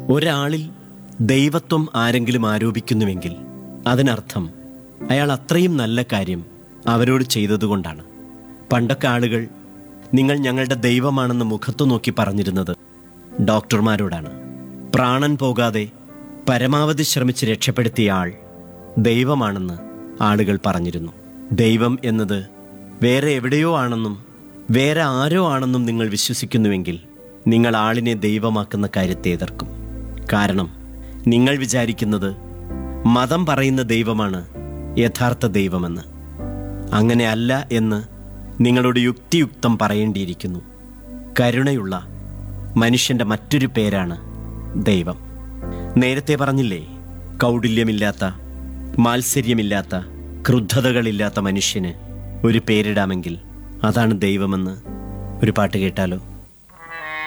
ഒരാളിൽ ദൈവത്വം ആരെങ്കിലും ആരോപിക്കുന്നുവെങ്കിൽ അതിനർത്ഥം അയാൾ അത്രയും നല്ല കാര്യം അവരോട് ചെയ്തതുകൊണ്ടാണ് പണ്ടൊക്കെ ആളുകൾ നിങ്ങൾ ഞങ്ങളുടെ ദൈവമാണെന്ന് മുഖത്തു നോക്കി പറഞ്ഞിരുന്നത് ഡോക്ടർമാരോടാണ് പ്രാണൻ പോകാതെ പരമാവധി ശ്രമിച്ച് രക്ഷപ്പെടുത്തിയ ആൾ ദൈവമാണെന്ന് ആളുകൾ പറഞ്ഞിരുന്നു ദൈവം എന്നത് വേറെ എവിടെയോ ആണെന്നും വേറെ ആരോ ആണെന്നും നിങ്ങൾ വിശ്വസിക്കുന്നുവെങ്കിൽ നിങ്ങൾ ആളിനെ ദൈവമാക്കുന്ന കാര്യത്തെ എതിർക്കും കാരണം നിങ്ങൾ വിചാരിക്കുന്നത് മതം പറയുന്ന ദൈവമാണ് യഥാർത്ഥ ദൈവമെന്ന് അങ്ങനെ അല്ല എന്ന് നിങ്ങളോട് യുക്തിയുക്തം പറയേണ്ടിയിരിക്കുന്നു കരുണയുള്ള മനുഷ്യന്റെ മറ്റൊരു പേരാണ് ദൈവം നേരത്തെ പറഞ്ഞില്ലേ കൗടില്യമില്ലാത്ത മാത്സര്യമില്ലാത്ത ക്രുദ്ധതകളില്ലാത്ത മനുഷ്യന് ഒരു പേരിടാമെങ്കിൽ അതാണ് ദൈവമെന്ന് ഒരു പാട്ട് കേട്ടാലോ